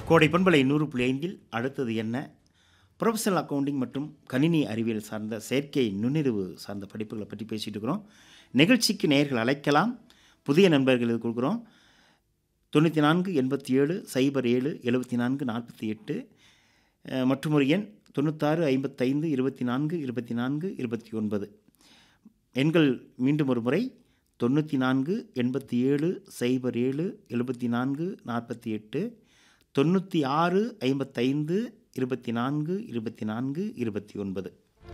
கோடை பண்பலை நூறு புள்ளி ஐந்தில் அடுத்தது என்ன ப்ரொஃபஷனல் அக்கவுண்டிங் மற்றும் கணினி அறிவியல் சார்ந்த செயற்கை நுண்ணறிவு சார்ந்த படிப்புகளை பற்றி பேசிகிட்டு இருக்கிறோம் நிகழ்ச்சிக்கு நேயர்கள் அழைக்கலாம் புதிய நண்பர்களுக்கு கொடுக்குறோம் தொண்ணூற்றி நான்கு எண்பத்தி ஏழு சைபர் ஏழு எழுபத்தி நான்கு நாற்பத்தி எட்டு மற்றும் ஒரு எண் தொண்ணூத்தாறு ஐம்பத்தைந்து இருபத்தி நான்கு இருபத்தி நான்கு இருபத்தி ஒன்பது எண்கள் மீண்டும் ஒரு முறை தொண்ணூற்றி நான்கு எண்பத்தி ஏழு சைபர் ஏழு எழுபத்தி நான்கு நாற்பத்தி எட்டு தொண்ணூற்றி ஆறு ஐம்பத்தைந்து இருபத்தி நான்கு இருபத்தி நான்கு இருபத்தி ஒன்பது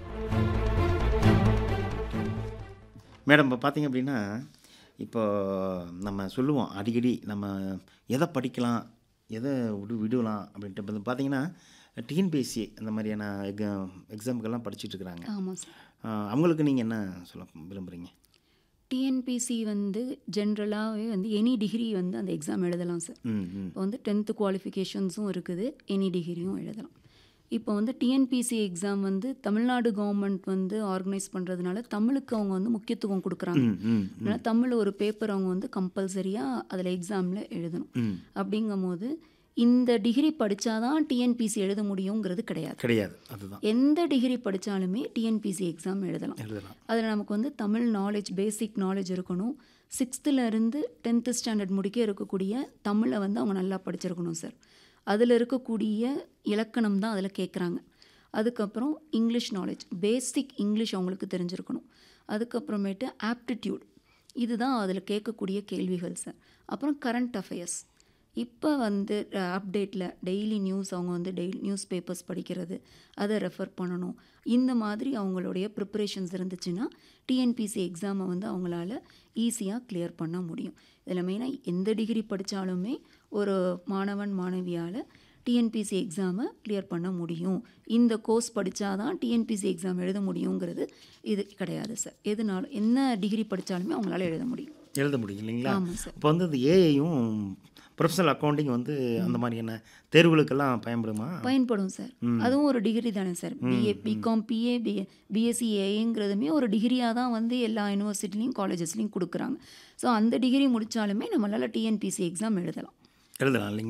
மேடம் இப்போ பார்த்தீங்க அப்படின்னா இப்போ நம்ம சொல்லுவோம் அடிக்கடி நம்ம எதை படிக்கலாம் எதை விடு விடலாம் அப்படின்ட்டு இப்போ பார்த்தீங்கன்னா டிஎன்பிஎஸ்சி அந்த மாதிரியான எக்ஸாம் எக்ஸாமுக்கெல்லாம் படிச்சுட்டு இருக்கிறாங்க ஆமாம் சார் ஆஹ் அவங்களுக்கு நீங்கள் என்ன சொல்ல விரும்புகிறீங்க டிஎன்பிசி வந்து ஜென்ரலாகவே வந்து எனி டிகிரி வந்து அந்த எக்ஸாம் எழுதலாம் சார் ம் ம் இப்போ வந்து டென்த்து குவாலிஃபிகேஷன்ஸும் இருக்குது எனி டிகிரியும் எழுதலாம் இப்போ வந்து டிஎன்பிசி எக்ஸாம் வந்து தமிழ்நாடு கவர்மெண்ட் வந்து ஆர்கனைஸ் பண்ணுறதுனால தமிழுக்கு அவங்க வந்து முக்கியத்துவம் கொடுக்குறாங்க ம் ம் அதனால் தமிழ் ஒரு பேப்பர் அவங்க வந்து கம்பல்சரியாக அதில் எக்ஸாமில் எழுதணும் ம் அப்படிங்கும்போது இந்த டிகிரி படித்தாதான் டிஎன்பிசி எழுத முடியுங்கிறது கிடையாது கிடையாது அதுதான் எந்த டிகிரி படித்தாலுமே டிஎன்பிசி எக்ஸாம் எழுதலாம் எழுதலாம் அதில் நமக்கு வந்து தமிழ் நாலேஜ் பேசிக் நாலேஜ் இருக்கணும் சிக்ஸ்த்துல இருந்து டென்த்து ஸ்டாண்டர்ட் முடிக்க இருக்கக்கூடிய தமிழை வந்து அவங்க நல்லா படிச்சிருக்கணும் சார் அதில் இருக்கக்கூடிய இலக்கணம் தான் அதில் கேட்குறாங்க அதுக்கப்புறம் இங்கிலீஷ் நாலேஜ் பேசிக் இங்கிலீஷ் அவங்களுக்கு தெரிஞ்சிருக்கணும் அதுக்கப்புறமேட்டு ஆப்டிடியூட் இதுதான் அதில் கேட்கக்கூடிய கேள்விகள் சார் அப்புறம் கரண்ட் அஃபேர்ஸ் இப்போ வந்து அப்டேட்டில் டெய்லி நியூஸ் அவங்க வந்து டெய்லி நியூஸ் பேப்பர்ஸ் படிக்கிறது அதை ரெஃபர் பண்ணணும் இந்த மாதிரி அவங்களுடைய ப்ரிப்பரேஷன்ஸ் இருந்துச்சுன்னா டிஎன்பிசி எக்ஸாமை வந்து அவங்களால ஈஸியாக கிளியர் பண்ண முடியும் இதில் மெயினாக எந்த டிகிரி படித்தாலுமே ஒரு மாணவன் மாணவியால் டிஎன்பிசி எக்ஸாமை கிளியர் பண்ண முடியும் இந்த கோர்ஸ் படித்தாதான் டிஎன்பிசி எக்ஸாம் எழுத முடியுங்கிறது இது கிடையாது சார் எதுனாலும் என்ன டிகிரி படித்தாலுமே அவங்களால எழுத முடியும் எழுத முடியும் இல்லைங்களா ஆமாம் சார் இப்போ வந்து இந்த ஏஐயும் ப்ரொஃபஷனல் அக்கௌண்டிங் வந்து அந்த மாதிரியான தேர்வுகளுக்கெல்லாம் பயன்படுமா பயன்படும் சார் அதுவும் ஒரு டிகிரி தானே sir BA BCom BA B BSc ஏங்கிறதுமே ஒரு டிகிரியாக தான் வந்து எல்லா யூனிவர்சிட்டிலையும் காலேஜஸ்லையும் கொடுக்குறாங்க ஸோ அந்த டிகிரி முடித்தாலுமே நம்மளால் டிஎன்பிசி எக்ஸாம் எழுதலாம் எழுதலாம் இல்லைங்களா